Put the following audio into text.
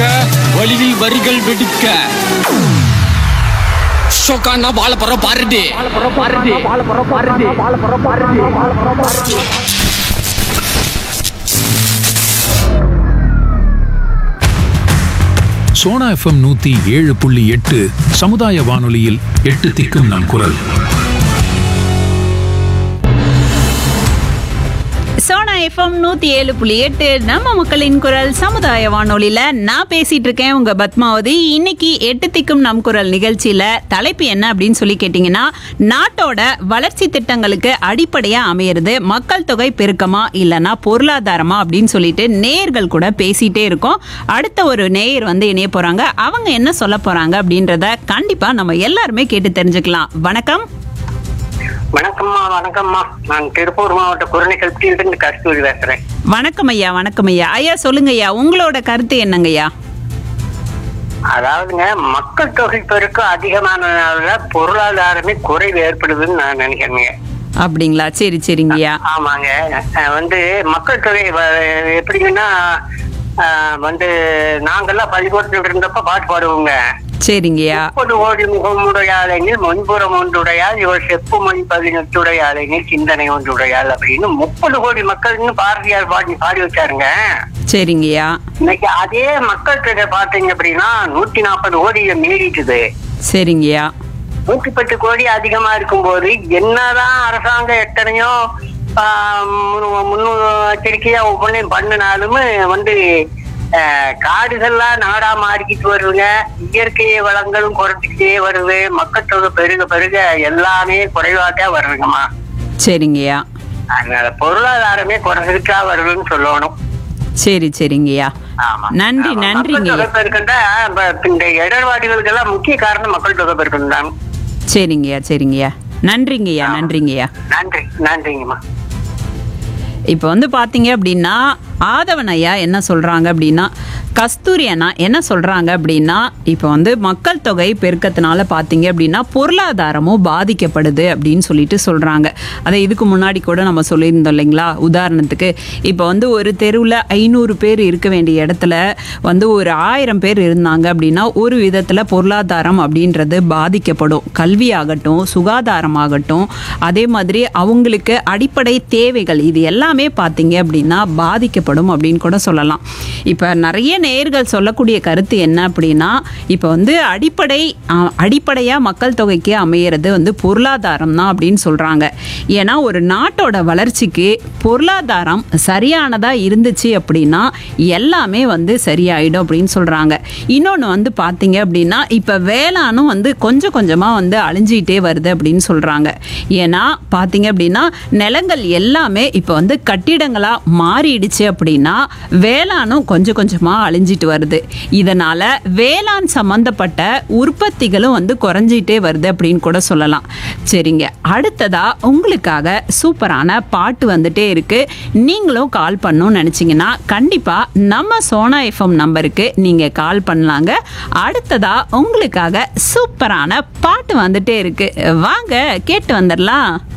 வழியில் வரிகள் வெடிக்க ஷோக்கானா வாழ போற பாருடி சோனா எஃப்எம் நூத்தி ஏழு புள்ளி எட்டு சமுதாய வானொலியில் எட்டு திக்கும் நம் குரல் சோனா எஃப்எம் நூத்தி ஏழு புள்ளி எட்டு நம்ம மக்களின் குரல் சமுதாய வானொலியில நான் பேசிட்டு இருக்கேன் உங்க பத்மாவதி இன்னைக்கு எட்டு திக்கும் நம் குரல் நிகழ்ச்சியில தலைப்பு என்ன அப்படின்னு சொல்லி கேட்டீங்கன்னா நாட்டோட வளர்ச்சி திட்டங்களுக்கு அடிப்படையா அமையிறது மக்கள் தொகை பெருக்கமா இல்லனா பொருளாதாரமா அப்படின்னு சொல்லிட்டு நேயர்கள் கூட பேசிட்டே இருக்கோம் அடுத்த ஒரு நேயர் வந்து இணைய போறாங்க அவங்க என்ன சொல்ல போறாங்க அப்படின்றத கண்டிப்பா நம்ம எல்லாருமே கேட்டு தெரிஞ்சுக்கலாம் வணக்கம் வணக்கம்மா வணக்கம்மா நான் திருப்பூர் மாவட்ட குரணைக்கல்பியிலிருந்து கஸ்தூரி பேசுறேன் வணக்கம் ஐயா வணக்கம் ஐயா ஐயா சொல்லுங்க ஐயா உங்களோட கருத்து என்னங்கய்யா அதாவதுங்க மக்கள் தொகை பெருக்கம் அதிகமானதுனால பொருளாதாரமே குறைவு ஏற்படுதுன்னு நான் நினைக்கிறேங்க அப்படிங்களா சரி சரிங்கய்யா ஆமாங்க அஹ் வந்து மக்கள் தொகை வ- எப்படிங்கன்னா அஹ் வந்து நாங்கெல்லாம் பள்ளிக்கூடத்தில் இருந்தப்ப பாட்டு பாடுவோங்க சரிங்கய்யா முப்பது கோடி முகமுடையாளெனில் முன்புறம் ஒன்றுடையால் இவர் செப்பு மொழி பதினெட்டுடையாளெனில் சிந்தனை ஒன்றுடையாள் அப்படின்னு முப்பது கோடி மக்கள்னு பாரதியார் பாடி பாடி வச்சாருங்க சரிங்கய்யா இன்னைக்கு அதே மக்கள் தொகை பார்த்தீங்க அப்படின்னா நூத்தி நாற்பது கோடியை மீறிட்டுது சரிங்கய்யா நூத்தி பத்து கோடி அதிகமா இருக்கும்போது என்னதான் அரசாங்கம் எத்தனையோ ஆஹ், முன்னு- முன்னெச்சரிக்கையா ஒவ்வொன்றையும் பண்ணினாலும் வந்து ஆஹ், காடுகள்லாம் நாடா மாறிக்கிட்டு வருதுங்க இயற்கை வளங்களும் குறைஞ்சிக்கிட்டே வருது மக்கள் தொகை பெருக பெருக எல்லாமே குறைவாக வருதுங்கம்மா சரிங்கய்யா அதனால பொருளாதாரமே குறைஞ்சிக்கிட்டா வருதுன்னு சொல்லணும் சரி சரிங்கய்யா ஆமா. நன்றி ஆமா. நன்றிங்க மக்கள் தொகை பெருக்கண்டா இந்த இடர்பாடுகளுக்கெல்லாம் முக்கிய காரணம் மக்கள் தொகை பெருக்கம் தான் சரிங்கய்யா சரிங்கய்யா நன்றிங்கய்யா நன்றிங்கய்யா நன்றி நன்றிங்கம்மா இப்போ வந்து பார்த்தீங்க அப்படின்னா ஆதவன் ஐயா என்ன சொல்கிறாங்க அப்படின்னா கஸ்தூரி அண்ணா என்ன சொல்கிறாங்க அப்படின்னா இப்போ வந்து மக்கள் தொகை பெருக்கத்தினால பார்த்தீங்க அப்படின்னா பொருளாதாரமும் பாதிக்கப்படுது அப்படின்னு சொல்லிட்டு சொல்கிறாங்க அதை இதுக்கு முன்னாடி கூட நம்ம சொல்லியிருந்தோம் இல்லைங்களா உதாரணத்துக்கு இப்போ வந்து ஒரு தெருவில் ஐநூறு பேர் இருக்க வேண்டிய இடத்துல வந்து ஒரு ஆயிரம் பேர் இருந்தாங்க அப்படின்னா ஒரு விதத்தில் பொருளாதாரம் அப்படின்றது பாதிக்கப்படும் கல்வியாகட்டும் சுகாதாரமாகட்டும் அதே மாதிரி அவங்களுக்கு அடிப்படை தேவைகள் இது எல்லாமே பார்த்தீங்க அப்படின்னா பாதிக்கப்படும் அப்படின்னு கூட சொல்லலாம் இப்போ நிறைய நேயர்கள் சொல்லக்கூடிய கருத்து என்ன அப்படின்னா இப்போ வந்து அடிப்படை அஹ், அடிப்படையாக மக்கள் தொகைக்கு அமையிறது வந்து பொருளாதாரம் தான் அப்படின்னு சொல்கிறாங்க ஏன்னா ஒரு நாட்டோட வளர்ச்சிக்கு பொருளாதாரம் சரியானதாக இருந்துச்சு அப்படின்னா எல்லாமே வந்து சரியாயிடும் அப்படின்னு சொல்கிறாங்க இன்னொன்று வந்து பார்த்தீங்க அப்படின்னா இப்போ வேளாணும் வந்து கொஞ்சம் கொஞ்சமாக வந்து அழிஞ்சிட்டே வருது அப்படின்னு சொல்கிறாங்க ஏன்னா பார்த்தீங்க அப்படின்னா நிலங்கள் எல்லாமே இப்போ வந்து கட்டிடங்களாக மாறிடுச்சு அப்படின்னா வேளாணும் கொஞ்சம் கொஞ்சமாக அழிஞ்சிட்டு வருது இதனால் வேளாண் சம்மந்தப்பட்ட உற்பத்திகளும் வந்து குறைஞ்சிட்டே வருது அப்படின்னு கூட சொல்லலாம் சரிங்க அடுத்ததா உங்களுக்காக சூப்பரான பாட்டு வந்துட்டே இருக்கு நீங்களும் கால் பண்ணணும்னு நினச்சிங்கன்னா கண்டிப்பாக நம்ம சோனா எஃப்எம் நம்பருக்கு நீங்கள் கால் பண்ணலாங்க அடுத்ததா உங்களுக்காக சூப்பரான பாட்டு வந்துட்டே இருக்கு வாங்க கேட்டு வந்துடலாம்